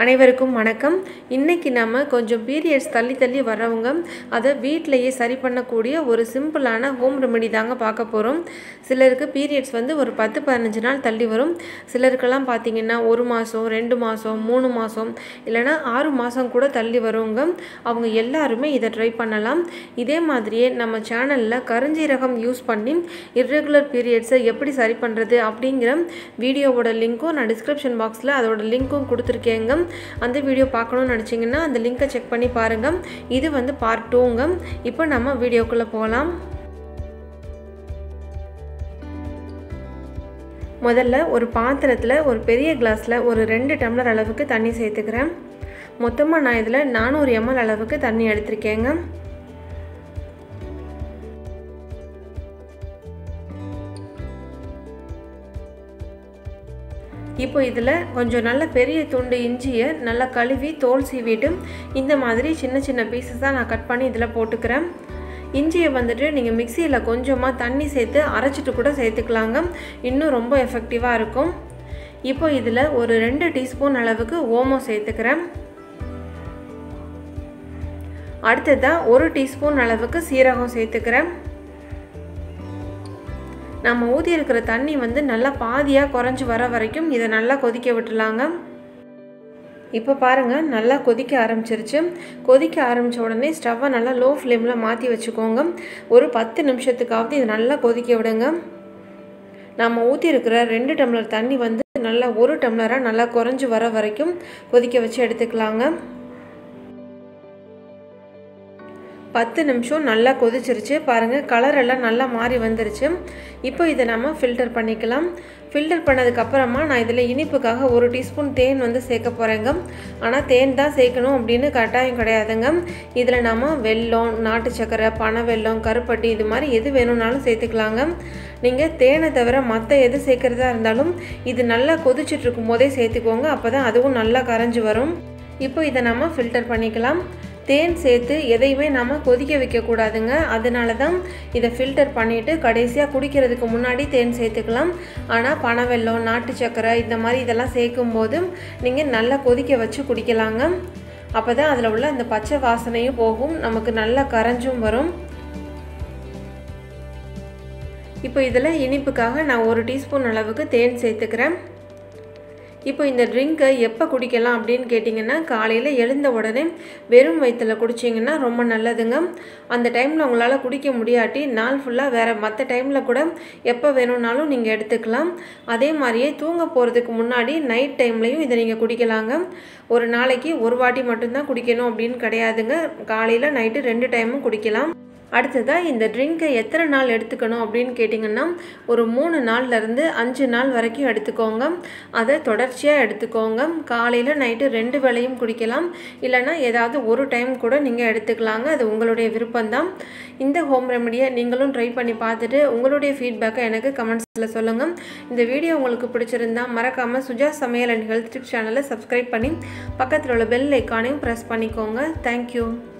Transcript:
அனைவருக்கும் வணக்கம் இன்றைக்கி நம்ம கொஞ்சம் பீரியட்ஸ் தள்ளி தள்ளி வர்றவங்க அதை வீட்டிலையே சரி பண்ணக்கூடிய ஒரு சிம்பிளான ஹோம் ரெமெடி தாங்க பார்க்க போகிறோம் சிலருக்கு பீரியட்ஸ் வந்து ஒரு பத்து பதினஞ்சு நாள் தள்ளி வரும் சிலருக்கெல்லாம் பார்த்திங்கன்னா ஒரு மாதம் ரெண்டு மாதம் மூணு மாதம் இல்லைனா ஆறு மாதம் கூட தள்ளி வருவங்க அவங்க எல்லாருமே இதை ட்ரை பண்ணலாம் இதே மாதிரியே நம்ம சேனலில் கருஞ்சீரகம் யூஸ் பண்ணி இர்ரெகுலர் பீரியட்ஸை எப்படி சரி பண்ணுறது அப்படிங்கிற வீடியோவோட லிங்க்கும் நான் டிஸ்கிரிப்ஷன் பாக்ஸில் அதோட லிங்க்கும் கொடுத்துருக்கேங்க அந்த வீடியோ பார்க்கணும்னு நினச்சிங்கன்னா அந்த லிங்க்கை செக் பண்ணி பாருங்கள் இது வந்து பார்ட் டூங்க இப்போ நம்ம வீடியோக்குள்ளே போகலாம் முதல்ல ஒரு பாத்திரத்தில் ஒரு பெரிய கிளாஸில் ஒரு ரெண்டு டம்ளர் அளவுக்கு தண்ணி சேர்த்துக்கிறேன் மொத்தமாக நான் இதில் நானூறு எம்எல் அளவுக்கு தண்ணி எடுத்திருக்கேங்க இப்போ இதில் கொஞ்சம் நல்ல பெரிய துண்டு இஞ்சியை நல்லா கழுவி தோல் சீவிட்டு இந்த மாதிரி சின்ன சின்ன பீசஸாக நான் கட் பண்ணி இதில் போட்டுக்கிறேன் இஞ்சியை வந்துட்டு நீங்கள் மிக்சியில் கொஞ்சமாக தண்ணி சேர்த்து அரைச்சிட்டு கூட சேர்த்துக்கலாங்க இன்னும் ரொம்ப எஃபெக்டிவாக இருக்கும் இப்போ இதில் ஒரு ரெண்டு டீஸ்பூன் அளவுக்கு ஓமம் சேர்த்துக்கிறேன் அடுத்ததாக ஒரு டீஸ்பூன் அளவுக்கு சீரகம் சேர்த்துக்கிறேன் நம்ம ஊற்றி இருக்கிற தண்ணி வந்து நல்லா பாதியாக குறைஞ்சி வர வரைக்கும் இதை நல்லா கொதிக்க விட்டுலாங்க இப்போ பாருங்கள் நல்லா கொதிக்க ஆரம்பிச்சிருச்சு கொதிக்க ஆரம்பித்த உடனே ஸ்டவ்வை நல்லா லோ ஃப்ளேமில் மாற்றி வச்சுக்கோங்க ஒரு பத்து நிமிஷத்துக்காவது இதை நல்லா கொதிக்க விடுங்க நம்ம ஊற்றி இருக்கிற ரெண்டு டம்ளர் தண்ணி வந்து நல்லா ஒரு டம்ளராக நல்லா குறைஞ்சி வர வரைக்கும் கொதிக்க வச்சு எடுத்துக்கலாங்க பத்து நிமிஷம் நல்லா கொதிச்சிருச்சு பாருங்கள் கலர் எல்லாம் நல்லா மாறி வந்துருச்சு இப்போ இதை நம்ம ஃபில்டர் பண்ணிக்கலாம் ஃபில்டர் பண்ணதுக்கப்புறமா நான் இதில் இனிப்புக்காக ஒரு டீஸ்பூன் தேன் வந்து சேர்க்க போகிறேங்க ஆனால் தேன் தான் சேர்க்கணும் அப்படின்னு கட்டாயம் கிடையாதுங்க இதில் நம்ம வெல்லம் நாட்டு சக்கரை பனை வெல்லம் கருப்பட்டி இது மாதிரி எது வேணும்னாலும் சேர்த்துக்கலாங்க நீங்கள் தேனை தவிர மற்ற எது சேர்க்குறதா இருந்தாலும் இது நல்லா கொதிச்சுட்டு இருக்கும் போதே சேர்த்துக்கோங்க அப்போ தான் அதுவும் நல்லா கரைஞ்சி வரும் இப்போ இதை நம்ம ஃபில்டர் பண்ணிக்கலாம் தேன் சேர்த்து எதையுமே நம்ம கொதிக்க வைக்கக்கூடாதுங்க அதனால தான் இதை ஃபில்டர் பண்ணிவிட்டு கடைசியாக குடிக்கிறதுக்கு முன்னாடி தேன் சேர்த்துக்கலாம் ஆனால் பனை வெல்லம் நாட்டு சக்கரை இந்த மாதிரி இதெல்லாம் சேர்க்கும் போது நீங்கள் நல்லா கொதிக்க வச்சு குடிக்கலாங்க அப்போ தான் அதில் உள்ள அந்த பச்சை வாசனையும் போகும் நமக்கு நல்லா கரைஞ்சும் வரும் இப்போ இதில் இனிப்புக்காக நான் ஒரு டீஸ்பூன் அளவுக்கு தேன் சேர்த்துக்கிறேன் இப்போ இந்த ட்ரிங்க்கை எப்போ குடிக்கலாம் அப்படின்னு கேட்டிங்கன்னா காலையில் எழுந்த உடனே வெறும் வயிற்றில் குடிச்சிங்கன்னா ரொம்ப நல்லதுங்க அந்த டைமில் உங்களால் குடிக்க முடியாட்டி நாள் ஃபுல்லாக வேறு மற்ற டைமில் கூட எப்போ வேணும்னாலும் நீங்கள் எடுத்துக்கலாம் அதே மாதிரியே தூங்க போகிறதுக்கு முன்னாடி நைட் டைம்லையும் இதை நீங்கள் குடிக்கலாங்க ஒரு நாளைக்கு ஒரு வாட்டி மட்டும்தான் குடிக்கணும் அப்படின்னு கிடையாதுங்க காலையில் நைட்டு ரெண்டு டைமும் குடிக்கலாம் அடுத்ததாக இந்த ட்ரிங்க்கை எத்தனை நாள் எடுத்துக்கணும் அப்படின்னு கேட்டிங்கன்னா ஒரு மூணு நாள்லேருந்து அஞ்சு நாள் வரைக்கும் எடுத்துக்கோங்க அதை தொடர்ச்சியாக எடுத்துக்கோங்க காலையில் நைட்டு ரெண்டு வேளையும் குடிக்கலாம் இல்லைனா ஏதாவது ஒரு டைம் கூட நீங்கள் எடுத்துக்கலாங்க அது உங்களுடைய விருப்பம்தான் இந்த ஹோம் ரெமடியை நீங்களும் ட்ரை பண்ணி பார்த்துட்டு உங்களுடைய ஃபீட்பேக்கை எனக்கு கமெண்ட்ஸில் சொல்லுங்கள் இந்த வீடியோ உங்களுக்கு பிடிச்சிருந்தா மறக்காமல் Suja Samayal and health tips சேனலை சப்ஸ்கிரைப் பண்ணி பக்கத்தில் உள்ள பெல் ஐக்கானையும் ப்ரெஸ் பண்ணிக்கோங்க தேங்க்யூ